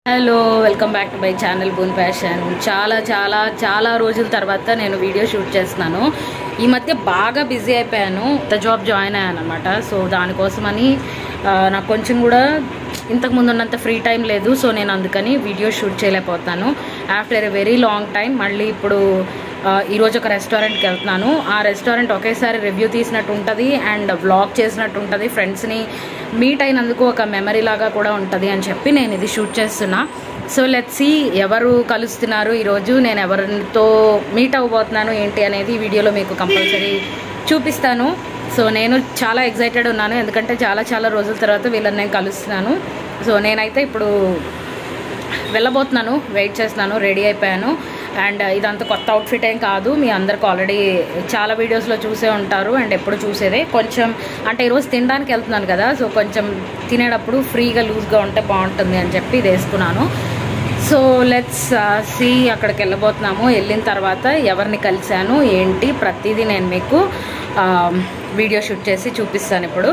hello welcome back to my channel boon fashion చాలా చాలా చాలా రోజుల తర్వాత నేను వీడియో షూట్ చేస్తున్నాను ఈ మధ్య బాగా బిజీ అయిపోయాను కొత్త జాబ్ జాయిన్ అయ్యాను అనమాట సో దానికోసమని ఆ, నాకు కొంచెం కూడా ఇంతకు ముందు ఉన్నంత ఫ్రీ టైం లేదు సో నేను అందుకని వీడియో షూట్ చేయలేకపోతున్నాను after a very long time మళ్ళీ ఇప్పుడు ఆ, ఈరోజు ఒక రెస్టారెంట్కి వెళ్తున్నాను ఆ రెస్టారెంట్ ఒకేసారి రివ్యూ తీసినట్టు ఉంటుంది అండ్ వ్లాగ్ చేసినట్టు ఉంటుంది ఫ్రెండ్స్ని మీట్ అయినందుకు ఒక మెమరీ లాగా కూడా ఉంటుంది అని చెప్పి నేను ఇది షూట్ చేస్తున్నా సో లెట్స్ సి ఎవరు కలుస్తున్నారు ఈరోజు నేను ఎవరితో మీట్ అవ్వబోతున్నాను ఏంటి అనేది ఈ వీడియోలో మీకు కంపల్సరీ చూపిస్తాను సో నేను చాలా ఎగ్జైటెడ్ ఉన్నాను ఎందుకంటే చాలా చాలా రోజుల తర్వాత వీళ్ళని నేను కలుస్తున్నాను సో నేనైతే ఇప్పుడు వెళ్ళబోతున్నాను వెయిట్ చేస్తున్నాను రెడీ అయిపోయాను అండ్ ఇదంతా కొత్త అవుట్ఫిట్ ఏం కాదు మీ అందరికి ఆల్రెడీ చాలా వీడియోస్లో చూసే ఉంటారు అండ్ ఎప్పుడు చూసేదే కొంచెం అంటే ఈరోజు తినడానికి వెళ్తున్నాను కదా సో కొంచెం తినేటప్పుడు ఫ్రీగా లూజ్గా ఉంటే బాగుంటుంది అని చెప్పి ఇది వేసుకున్నాను సో లెట్స్ సి అక్కడికి వెళ్ళబోతున్నాము వెళ్ళిన తర్వాత ఎవరిని కలిశాను ఏంటి ప్రతిదీ నేను మీకు వీడియో షూట్ చేసి చూపిస్తాను ఇప్పుడు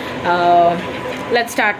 లెట్ స్టార్ట్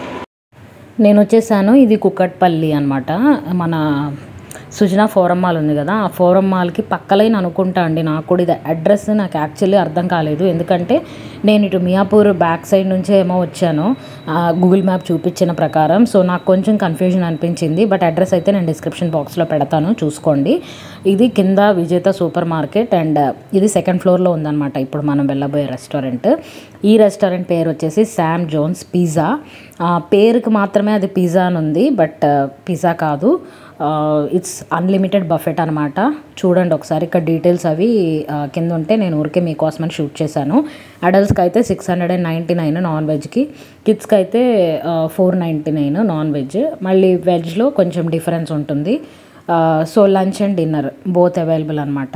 నేను వచ్చేసాను ఇది కుక్కట్పల్లి అనమాట మన సుజనా ఫోరం మాల్ ఉంది కదా ఆ ఫోరం మాల్కి పక్కలైన అనుకుంటా అండి నాకు కూడా ఇది అడ్రస్ నాకు యాక్చువల్లీ అర్థం కాలేదు ఎందుకంటే నేను ఇటు మియాపూర్ బ్యాక్ సైడ్ నుంచే ఏమో వచ్చాను గూగుల్ మ్యాప్ చూపించిన ప్రకారం సో నాకు కొంచెం కన్ఫ్యూజన్ అనిపించింది బట్ అడ్రస్ అయితే నేను డిస్క్రిప్షన్ బాక్స్లో పెడతాను చూసుకోండి ఇది కింద విజేత సూపర్ మార్కెట్ అండ్ ఇది సెకండ్ ఫ్లోర్లో ఉందన్నమాట ఇప్పుడు మనం వెళ్ళబోయే రెస్టారెంట్ ఈ రెస్టారెంట్ పేరు వచ్చేసి శామ్ జోన్స్ పిజ్జా ఆ, పేరుకి మాత్రమే అది పిజ్జా అని ఉంది బట్ పిజ్జా కాదు ఇట్స్ అన్లిమిటెడ్ బఫెట్ అనమాట చూడండి ఒకసారి ఇక్కడ డీటెయిల్స్ అవి ఆ, కింద ఉంటే నేను ఊరికే మీకోసమని షూట్ చేశాను అడల్ట్స్కి అయితే six hundred and ninety nine non వెజ్కి కిడ్స్కి అయితే four ninety nine non veg మళ్ళీ వెజ్లో కొంచెం డిఫరెన్స్ ఉంటుంది so lunch and dinner both available అనమాట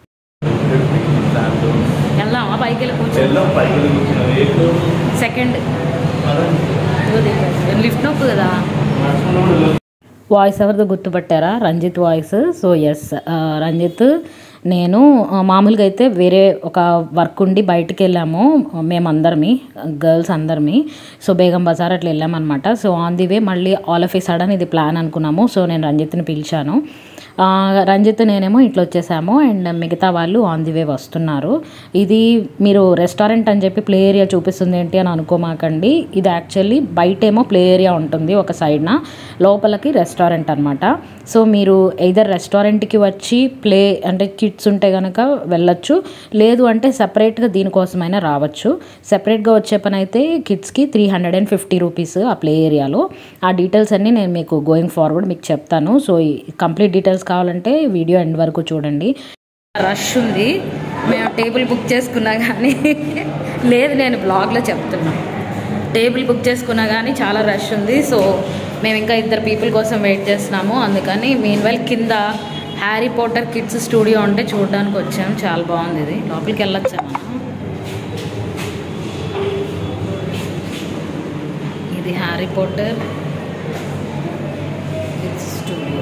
వెళ్దామా పైకి వెళ్ళి కూర్చో సెకండ్ లిఫ్ట్ నొప్పు కదా వాయిస్ ఎవరిదో గుర్తుపట్టారా Ranjith voice so yes Ranjith నేను ఆ, మామూలుగా అయితే వేరే ఒక వర్క్ ఉండి బయటికి వెళ్ళాము మేమందరమి గర్ల్స్ అందరమి సో బేగం బజార్ అట్లా వెళ్ళామన్నమాట సో ఆన్ ది వే మళ్ళీ ఆల్ ఆఫ్ ఏ సడన్ ఇది ప్లాన్ అనుకున్నాము సో నేను రంజిత్ని పిలిచాను ఆ, రంజిత్ నేనేమో ఇట్లా వచ్చేసాము అండ్ మిగతా వాళ్ళు ఆన్ ది వే వస్తున్నారు ఇది మీరు రెస్టారెంట్ అని చెప్పి ప్లే ఏరియా చూపిస్తుంది ఏంటి అని అనుకోమాకండి ఇది యాక్చువల్లీ బయటేమో ప్లే ఏరియా ఉంటుంది ఒక సైడ్న లోపలికి రెస్టారెంట్ అనమాట సో మీరు ఎయిదర్ రెస్టారెంట్కి వచ్చి ప్లే అంటే కిడ్స్ ఉంటే కనుక వెళ్ళొచ్చు లేదు అంటే సపరేట్గా దీనికోసమైనా రావచ్చు సెపరేట్గా వచ్చే పని అయితే కిడ్స్కి three hundred and fifty rupees ఆ ప్లే ఏరియాలో ఆ డీటెయిల్స్ అన్నీ నేను మీకు గోయింగ్ ఫార్వర్డ్ మీకు చెప్తాను సో ఈ కంప్లీట్ డీటెయిల్స్ కావాలంటే వీడియో ఎండ్ వరకు చూడండి రష్ ఉంది మేము టేబుల్ బుక్ చేసుకున్నా కానీ లేదు నేను బ్లాగ్లో చెప్తున్నా టేబుల్ బుక్ చేసుకున్నా కానీ చాలా రష్ ఉంది సో మేము ఇంకా ఇద్దరు పీపుల్ కోసం వెయిట్ చేస్తున్నాము అందుకని మీన్ వెల్ కింద హ్యారీ పోటర్ కిడ్స్ స్టూడియో ఉంటే చూడడానికి వచ్చాం చాలా బాగుంది ఇది లోపలికి వెళ్ళొచ్చా మనం ఇది హ్యారీ పోటర్ కిడ్స్ స్టూడియో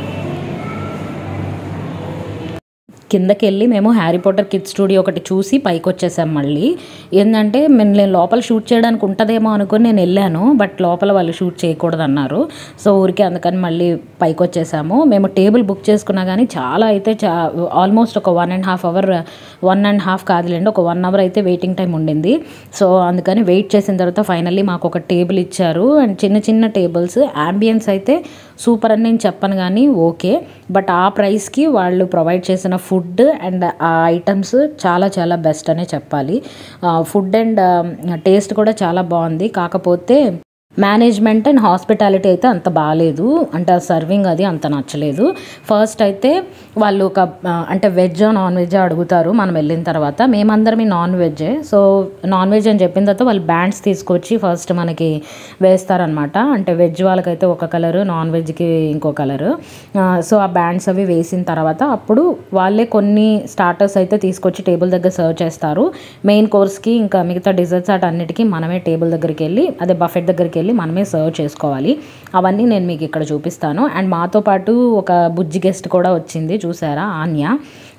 కిందకి వెళ్ళి మేము హ్యారీ పోటర్ కిడ్ స్టూడియో ఒకటి చూసి పైకి వచ్చేసాం మళ్ళీ ఏంటంటే మేము నేను లోపల షూట్ చేయడానికి ఉంటుందేమో అనుకుని నేను వెళ్ళాను బట్ లోపల వాళ్ళు షూట్ చేయకూడదు అన్నారు సో ఊరికే అందుకని మళ్ళీ పైకి వచ్చేసాము మేము టేబుల్ బుక్ చేసుకున్నా కానీ చాలా అయితే చా ఆల్మోస్ట్ ఒక one and half hour one and half కాదులేండి ఒక వన్ అవర్ అయితే వెయిటింగ్ టైం ఉండింది సో అందుకని వెయిట్ చేసిన తర్వాత ఫైనల్లీ మాకు ఒక టేబుల్ ఇచ్చారు అండ్ చిన్న చిన్న టేబుల్స్ అంబియన్స్ అయితే సూపర్ అని నేను చెప్పను కానీ ఓకే బట్ ఆ ప్రైస్కి వాళ్ళు ప్రొవైడ్ చేసిన ఫుడ్ అండ్ ఆ ఐటమ్స్ చాలా చాలా బెస్ట్ అనే చెప్పాలి ఫుడ్ అండ్ టేస్ట్ కూడా చాలా బాగుంది కాకపోతే మేనేజ్మెంట్ అండ్ హాస్పిటాలిటీ అయితే అంత బాగాలేదు అంటే ఆ సర్వింగ్ అది అంత నచ్చలేదు ఫస్ట్ అయితే వాళ్ళు ఒక ఆ, అంటే వెజ్ నాన్ వెజ్ అడుగుతారు మనం వెళ్ళిన తర్వాత మేమందరం non veg so non veg అని చెప్పిన తర్వాత వాళ్ళు బ్యాండ్స్ తీసుకొచ్చి ఫస్ట్ మనకి వేస్తారనమాట అంటే వెజ్ వాళ్ళకైతే ఒక కలరు నాన్ వెజ్కి ఇంకో కలరు సో ఆ బ్యాండ్స్ అవి వేసిన తర్వాత అప్పుడు వాళ్ళే కొన్ని స్టార్టర్స్ అయితే తీసుకొచ్చి టేబుల్ దగ్గర సర్వ్ చేస్తారు మెయిన్ కోర్స్కి ఇంకా మిగతా డిజర్ట్స్ అన్నిటికీ మనమే టేబుల్ దగ్గరికి వెళ్ళి అదే బఫెట్ దగ్గరికి వెళ్ళి మనమే సర్వ్ చేసుకోవాలి అవన్నీ నేను మీకు ఇక్కడ చూపిస్తాను అండ్ మాతో పాటు ఒక బుజ్జి గెస్ట్ కూడా వచ్చింది చూసారా ఆన్య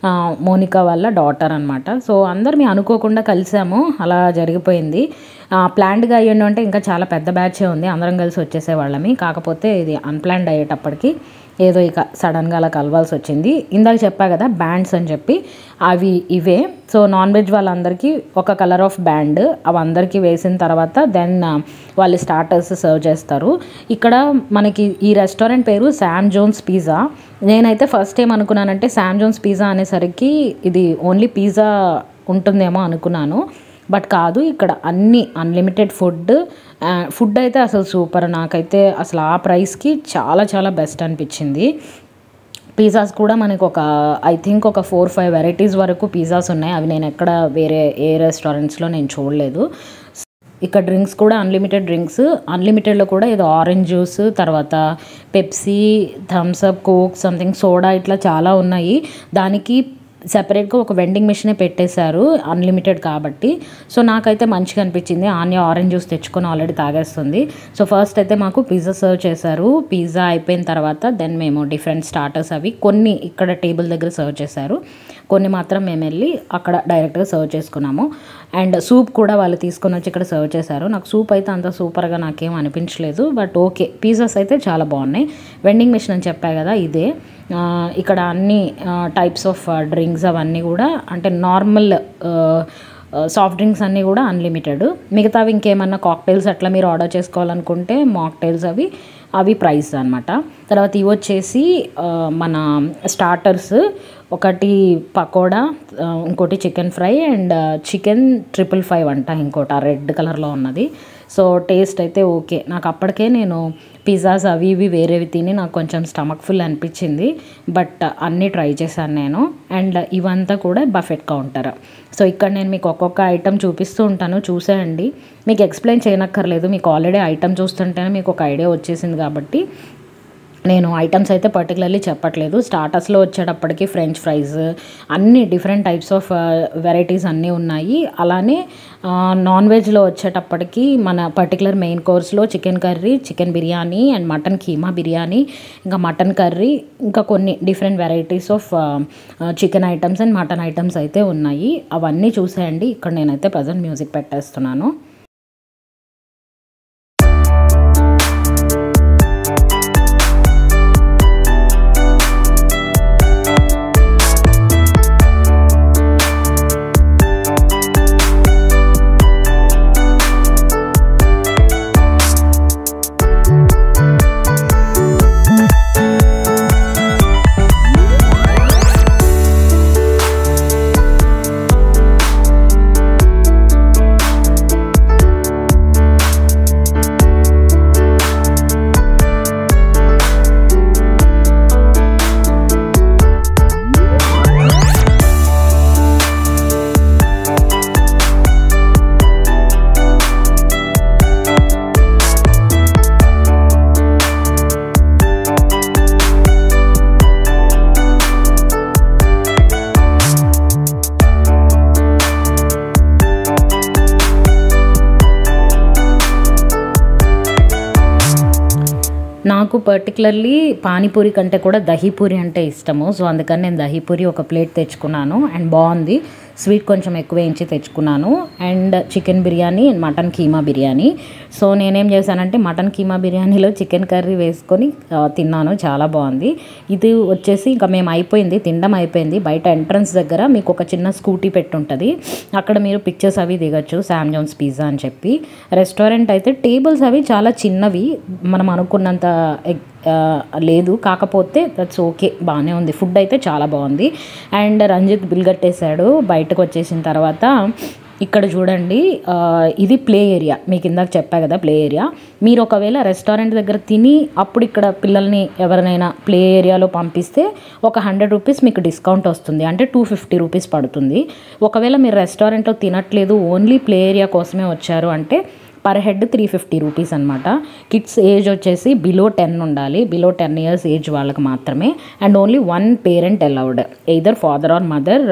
ఆ, మోనికా వాళ్ళ డాటర్ అనమాట సో అందరం అనుకోకుండా కలిసాము అలా జరిగిపోయింది ప్లాన్డ్గా అయ్యండి అంటే ఇంకా చాలా పెద్ద బ్యాచే ఉంది అందరం కలిసి వచ్చేసే వాళ్ళమి కాకపోతే ఇది అన్ప్లాన్డ్ అయ్యేటప్పటికి ఏదో ఇక సడన్గా అలా కలవాల్సి వచ్చింది ఇందాక చెప్పా కదా బ్యాండ్స్ అని చెప్పి అవి ఇవే సో నాన్ వెజ్ వాళ్ళందరికీ ఒక కలర్ ఆఫ్ బ్యాండ్ అవి అందరికీ వేసిన తర్వాత దెన్ వాళ్ళు స్టార్టర్స్ సర్వ్ చేస్తారు ఇక్కడ మనకి ఈ రెస్టారెంట్ పేరు శామ్ జోన్స్ పిజ్జా నేనైతే ఫస్ట్ ఏం అనుకున్నానంటే శామ్ జోన్స్ పిజ్జా అనేసరికి ఇది ఓన్లీ పిజ్జా ఉంటుందేమో అనుకున్నాను బట్ కాదు ఇక్కడ అన్ని అన్లిమిటెడ్ ఫుడ్ ఫుడ్ అయితే అసలు సూపర్ నాకైతే అసలు ఆ ప్రైస్కి చాలా చాలా బెస్ట్ అనిపించింది పిజ్జాస్ కూడా మనకు ఒక ఐ థింక్ ఒక ఫోర్ ఫైవ్ వెరైటీస్ వరకు పిజ్జాస్ ఉన్నాయి అవి నేను ఎక్కడ వేరే ఏ రెస్టారెంట్స్లో నేను చూడలేదు ఇక్కడ డ్రింక్స్ కూడా అన్లిమిటెడ్ డ్రింక్స్ అన్లిమిటెడ్లో కూడా ఏదో ఆరెంజ్ జ్యూస్ తర్వాత Pepsi Thums Up Coke something soda ఇట్లా చాలా ఉన్నాయి దానికి సెపరేట్గా ఒక వెండింగ్ మిషనే పెట్టేశారు అన్లిమిటెడ్ కాబట్టి సో నాకైతే మంచిగా అనిపించింది ఆన్య ఆరెంజ్ జ్యూస్ తెచ్చుకొని ఆల్రెడీ తాగేస్తుంది సో ఫస్ట్ అయితే మాకు పిజ్జా సర్వ్ చేశారు పిజ్జా అయిపోయిన తర్వాత దెన్ మేము డిఫరెంట్ స్టార్టర్స్ అవి కొన్ని ఇక్కడ టేబుల్ దగ్గర సర్వ్ చేశారు కొన్ని మాత్రం మేము వెళ్ళి అక్కడ డైరెక్ట్గా సర్వ్ చేసుకున్నాము అండ్ సూప్ కూడా వాళ్ళు తీసుకొని వచ్చి ఇక్కడ సర్వ్ చేశారు నాకు సూప్ అయితే అంత సూపర్గా నాకేం అనిపించలేదు బట్ ఓకే పిజ్జాస్ అయితే చాలా బాగున్నాయి వెండింగ్ మిషన్ అని చెప్పా కదా ఇదే ఆ, ఇక్కడ అన్ని టైప్స్ ఆఫ్ డ్రింక్స్ అవన్నీ కూడా అంటే నార్మల్ సాఫ్ట్ డ్రింక్స్ అన్నీ కూడా అన్లిమిటెడ్ మిగతావి ఇంకేమన్నా కాక్టైల్స్ అట్లా మీరు ఆర్డర్ చేసుకోవాలనుకుంటే మాక్టైల్స్ అవి అవి ప్రైస్ అనమాట తర్వాత ఇవి వచ్చేసి ఆ, మన స్టార్టర్స్ ఒకటి పకోడా ఆ, ఇంకోటి chicken fry and chicken triple five అంట ఇంకోటి ఆ రెడ్ కలర్లో ఉన్నది సో టేస్ట్ అయితే ఓకే నాకు అప్పటికే నేను పిజ్జాస్ అవి ఇవి వేరేవి తిని నాకు కొంచెం స్టమక్ ఫుల్ అనిపించింది బట్ అన్నీ ట్రై చేశాను నేను అండ్ ఇవంతా కూడా బఫెట్ కౌంటర్ సో ఇక్కడ నేను మీకు ఒక్కొక్క ఐటెం చూపిస్తూ ఉంటాను చూసేయండి మీకు ఎక్స్ప్లెయిన్ చేయనక్కర్లేదు మీకు ఆల్రెడీ ఐటెం చూస్తుంటేనే మీకు ఒక ఐడియా వచ్చేసింది కాబట్టి నేను ఐటమ్స్ అయితే పర్టికులర్లీ చెప్పట్లేదు స్టార్టర్స్లో వచ్చేటప్పటికి ఫ్రెంచ్ ఫ్రైస్ అన్ని డిఫరెంట్ టైప్స్ ఆఫ్ వెరైటీస్ అన్నీ ఉన్నాయి అలానే నాన్ వెజ్లో వచ్చేటప్పటికి మన పర్టికులర్ మెయిన్ కోర్స్లో chicken curry chicken biryani and mutton keema biryani ఇంకా మటన్ కర్రీ ఇంకా కొన్ని different varieties of chicken items and mutton items అయితే ఉన్నాయి అవన్నీ చూసేయండి ఇక్కడ నేనైతే ప్రజెంట్ మ్యూజిక్ పెట్టేస్తున్నాను నాకు పర్టికులర్లీ పానీపూరి కంటే కూడా దహీపూరి అంటే ఇష్టము సో అందుకని నేను దహీపూరి ఒక ప్లేట్ తెచ్చుకున్నాను అండ్ బాగుంది స్వీట్ కొంచెం ఎక్కువ వేయించి తెచ్చుకున్నాను and chicken biryani and mutton keema biryani so నేనేం చేశానంటే మటన్ కీమా బిర్యానీలో చికెన్ కర్రీ వేసుకొని ఆ, తిన్నాను చాలా బాగుంది ఇది వచ్చేసి ఇంకా మేము అయిపోయింది తినడం అయిపోయింది బయట ఎంట్రన్స్ దగ్గర మీకు ఒక చిన్న స్కూటీ పెట్టి ఉంటుంది అక్కడ మీరు పిక్చర్స్ అవి దిగచ్చు శామ్ జోన్స్ పిజ్జా అని చెప్పి రెస్టారెంట్ అయితే టేబుల్స్ అవి చాలా చిన్నవి మనం అనుకున్నంత ఎగ్- ఆ, లేదు కాకపోతే దట్స్ ఓకే బాగానే ఉంది ఫుడ్ అయితే చాలా బాగుంది అండ్ రంజిత్ బిల్ కట్టేశాడు బయటకు వచ్చేసిన తర్వాత ఇక్కడ చూడండి ఆ, ఇది ప్లే ఏరియా మీకు ఇందాక చెప్పా కదా ప్లే ఏరియా మీరు ఒకవేళ రెస్టారెంట్ దగ్గర తిని అప్పుడు ఇక్కడ పిల్లల్ని ఎవరినైనా ప్లే ఏరియాలో పంపిస్తే ఒక హండ్రెడ్ రూపీస్ మీకు డిస్కౌంట్ వస్తుంది అంటే టూ ఫిఫ్టీ రూపీస్ పడుతుంది ఒకవేళ మీరు రెస్టారెంట్లో తినట్లేదు ఓన్లీ ప్లే ఏరియా కోసమే వచ్చారు అంటే per head three fifty rupees అనమాట కిడ్స్ ఏజ్ వచ్చేసి బిలో టెన్ ఉండాలి బిలో టెన్ ఇయర్స్ ఏజ్ వాళ్ళకి మాత్రమే and only one parent allowed either father or mother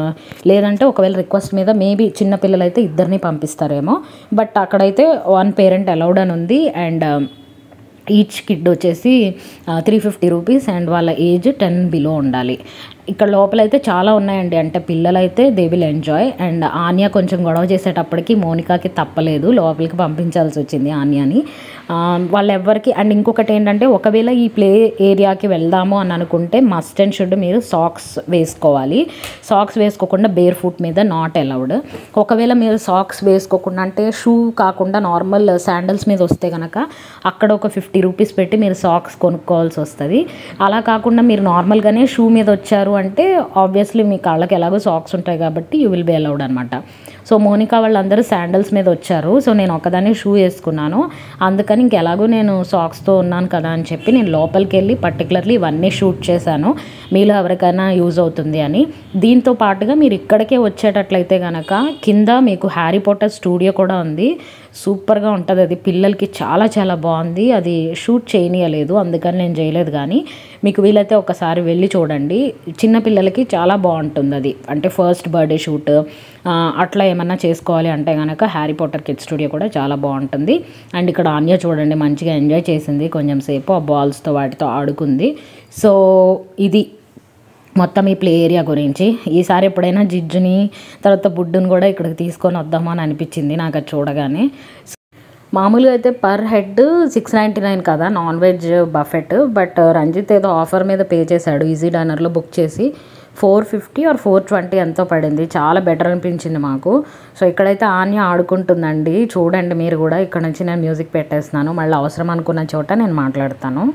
లేదంటే ఒకవేళ రిక్వెస్ట్ మీద మేబీ చిన్న పిల్లలు అయితే ఇద్దరిని పంపిస్తారేమో బట్ అక్కడైతే వన్ పేరెంట్ అలౌడ్ అని ఉంది అండ్ ఈచ్ కిడ్ వచ్చేసి త్రీ ఫిఫ్టీ రూపీస్ అండ్ వాళ్ళ ఏజ్ టెన్ బిలో ఉండాలి ఇక్కడ లోపలైతే చాలా ఉన్నాయండి అంటే పిల్లలైతే they will enjoy and Anya కొంచెం గొడవ చేసేటప్పటికి మోనికాకి తప్పలేదు లోపలికి పంపించాల్సి వచ్చింది ఆన్యాని ఆ, వాళ్ళెవ్వరికి అండ్ ఇంకొకటి ఏంటంటే ఒకవేళ ఈ ప్లే ఏరియాకి వెళ్దాము అని అనుకుంటే మస్ట్ అండ్ షుడ్ మీరు సాక్స్ వేసుకోవాలి సాక్స్ వేసుకోకుండా బేర్ ఫుట్ మీద నాట్ అలౌడ్ ఒకవేళ మీరు సాక్స్ వేసుకోకుండా అంటే షూ కాకుండా నార్మల్ శాండల్స్ మీద వస్తే కనుక అక్కడ ఒక ఫిఫ్టీ రూపీస్ పెట్టి మీరు సాక్స్ కొనుక్కోవాల్సి వస్తుంది అలా కాకుండా మీరు నార్మల్గానే షూ మీద వచ్చారు అంటే ఆబ్వియస్లీ మీ కాళ్ళకి ఎలాగో సాక్స్ ఉంటాయి కాబట్టి యూ విల్ బి అలౌడ్ అనమాట సో మోనికా వాళ్ళందరూ శాండల్స్ మీద వచ్చారు సో నేను ఒకదాన్ని షూ వేసుకున్నాను అందుకని ఇంకెలాగో నేను సాక్స్తో ఉన్నాను కదా అని చెప్పి నేను లోపలికి వెళ్ళి పర్టికులర్లీ ఇవన్నీ షూట్ చేశాను మీలో ఎవరికైనా యూజ్ అవుతుంది అని దీంతో పాటుగా మీరు ఇక్కడికే వచ్చేటట్లయితే కనుక కింద మీకు హ్యారీ పాటర్ స్టూడియో కూడా ఉంది సూపర్గా ఉంటుంది అది పిల్లలకి చాలా చాలా బాగుంది అది షూట్ చేయనీయలేదు అందుకని నేను చేయలేదు కానీ మీకు వీలైతే ఒకసారి వెళ్ళి చూడండి చిన్న పిల్లలకి చాలా బాగుంటుంది అది అంటే ఫస్ట్ బర్త్డే షూట్ అట్లా ఏమన్నా చేసుకోవాలి అంటే కనుక హ్యారీ పాటర్ కిడ్ స్టూడియో కూడా చాలా బాగుంటుంది అండ్ ఇక్కడ ఆన్య చూడండి మంచిగా ఎంజాయ్ చేసింది కొంచెం సేపు ఆ బాల్స్తో వాటితో ఆడుకుంది సో ఇది మొత్తం ఈ ప్లే ఏరియా గురించి ఈసారి ఎప్పుడైనా జిజ్జుని తర్వాత బుడ్డుని కూడా ఇక్కడికి తీసుకొని వద్దామా అని అనిపించింది నాకు అది చూడగానే మామూలుగా అయితే per head six ninety nine కదా non veg buffet but Ranjit ఏదో ఆఫర్ మీద పే చేశాడు ఈజీ డైనర్లో బుక్ చేసి four fifty or four twenty ఎంతో పడింది చాలా బెటర్ అనిపించింది మాకు సో ఇక్కడైతే ఆన్య ఆడుకుంటుందండి చూడండి మీరు కూడా ఇక్కడ నుంచి నేను మ్యూజిక్ పెట్టేస్తున్నాను మళ్ళీ అవసరం అనుకున్న చోట నేను మాట్లాడతాను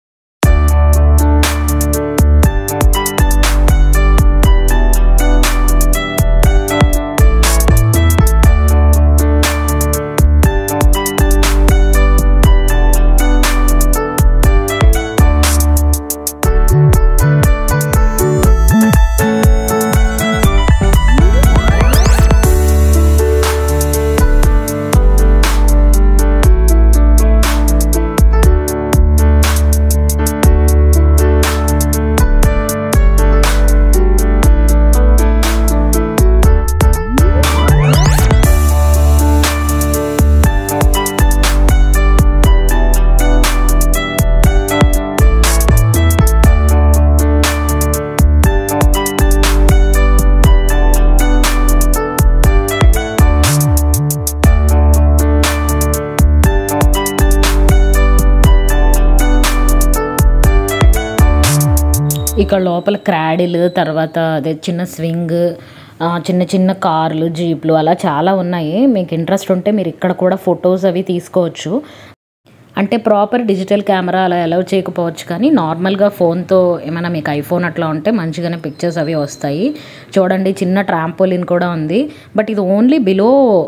ఇక్కడ లోపల క్రాడిల్ తర్వాత అదే చిన్న స్వింగ్ ఆ, చిన్న చిన్న కార్లు జీప్లు అలా చాలా ఉన్నాయి మీకు ఇంట్రెస్ట్ ఉంటే మీరు ఇక్కడ కూడా ఫొటోస్ అవి తీసుకోవచ్చు అంటే ప్రాపర్ డిజిటల్ కెమెరా అలా అలౌ చేయకపోవచ్చు కానీ నార్మల్గా ఫోన్తో ఏమైనా మీకు ఐఫోన్ అట్లా ఉంటే మంచిగానే పిక్చర్స్ అవి వస్తాయి చూడండి చిన్న ట్రాంపోలిన్ కూడా ఉంది బట్ ఇది ఓన్లీ బిలో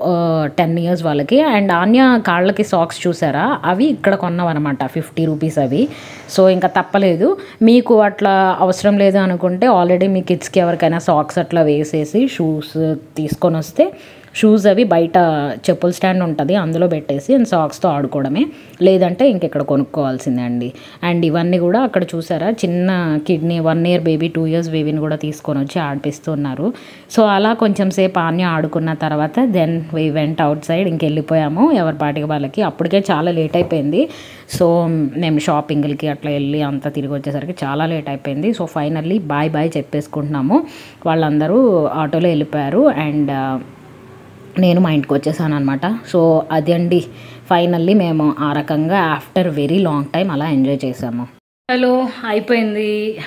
టెన్ ఇయర్స్ వాళ్ళకి అండ్ ఆన్య కాళ్ళకి సాక్స్ చూసారా అవి ఇక్కడ కొన్నవన్నమాట ఫిఫ్టీ రూపీస్ అవి సో ఇంకా తప్పలేదు మీకు అట్లా అవసరం లేదు అనుకుంటే ఆల్రెడీ మీ కిడ్స్కి ఎవరికైనా సాక్స్ అట్లా వేసేసి షూస్ తీసుకొని వస్తే షూస్ అవి బయట చెప్పుల స్టాండ్ ఉంటుంది అందులో పెట్టేసి అండ్ సాక్స్తో ఆడుకోవడమే లేదంటే ఇంకెక్కడ కొనుక్కోవాల్సిందే అండి అండ్ ఇవన్నీ కూడా అక్కడ చూసారా చిన్న కిడ్నీ one year baby two years బేబీని కూడా తీసుకొని వచ్చి ఆడిపిస్తున్నారు సో అలా కొంచెం సేపు ఆన్య ఆడుకున్న తర్వాత then we went outside ఇంకెళ్ళిపోయాము ఎవరి పాటికి వాళ్ళకి అప్పటికే చాలా లేట్ అయిపోయింది సో మేము షాపింగ్లకి అట్లా వెళ్ళి అంతా తిరిగి వచ్చేసరికి చాలా లేట్ అయిపోయింది సో ఫైనల్లీ బాయ్ బాయ్ చెప్పేసుకుంటున్నాము వాళ్ళందరూ ఆటోలో వెళ్ళిపోయారు అండ్ నేను మా ఇంటికి వచ్చేసాను అనమాట సో అది అండి ఫైనల్లీ మేము ఆ రకంగా ఆఫ్టర్ వెరీ లాంగ్ టైం అలా ఎంజాయ్ చేసాము హలో అయిపోయింది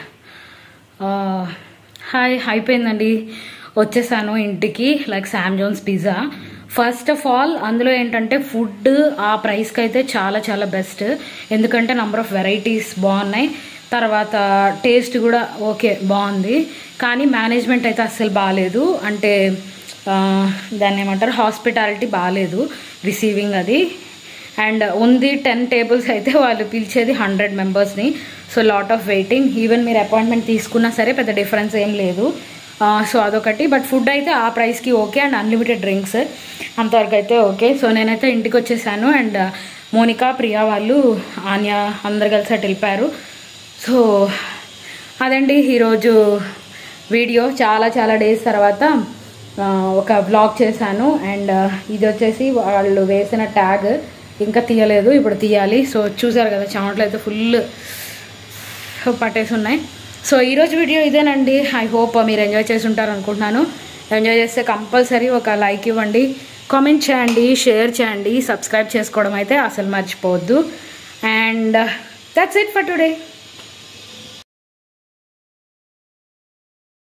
ఆ, హాయ్ అయిపోయిందండి వచ్చేసాను ఇంటికి like Sam Jones pizza first of all అందులో ఏంటంటే ఫుడ్ ఆ ప్రైస్కి అయితే చాలా చాలా బెస్ట్ ఎందుకంటే నంబర్ ఆఫ్ వెరైటీస్ బాగున్నాయి తర్వాత టేస్ట్ కూడా ఓకే బాగుంది కానీ మేనేజ్మెంట్ అయితే అస్సలు బాగాలేదు అంటే ఆ, దాన్ని ఏమంటారు హాస్పిటాలిటీ బాగాలేదు రిసీవింగ్ అది అండ్ ఉంది టెన్ టేబుల్స్ అయితే వాళ్ళు పిలిచేది హండ్రెడ్ మెంబర్స్ని so lot of waiting even మీరు అపాయింట్మెంట్ తీసుకున్నా సరే పెద్ద డిఫరెన్స్ ఏం లేదు సో అదొకటి బట్ ఫుడ్ అయితే ఆ ప్రైస్కి ఓకే అండ్ అన్లిమిటెడ్ డ్రింక్స్ అంతవరకు అయితే ఓకే సో నేనైతే ఇంటికి వచ్చేసాను అండ్ మోనికా ప్రియా వాళ్ళు ఆన్య అందరు కలిసి అటు వెళ్ళిపోయారు సో అదండి ఈరోజు వీడియో చాలా చాలా డేస్ తర్వాత ఆ, ఒక బ్లాగ్ చేశాను అండ్ ఇది వచ్చేసి వాళ్ళు వేసిన ట్యాగ్ ఇంకా తీయలేదు ఇప్పుడు తీయాలి సో చూసారు కదా చెమటలు అయితే ఫుల్ పట్టేసి ఉన్నాయి సో ఈరోజు వీడియో ఇదేనండి ఐ హోప్ మీరు ఎంజాయ్ చేసి ఉంటారు అనుకుంటున్నాను ఎంజాయ్ చేస్తే కంపల్సరీ ఒక లైక్ ఇవ్వండి కామెంట్ చేయండి షేర్ చేయండి సబ్స్క్రైబ్ చేసుకోవడం అయితే అసలు మర్చిపోవద్దు and that's it for today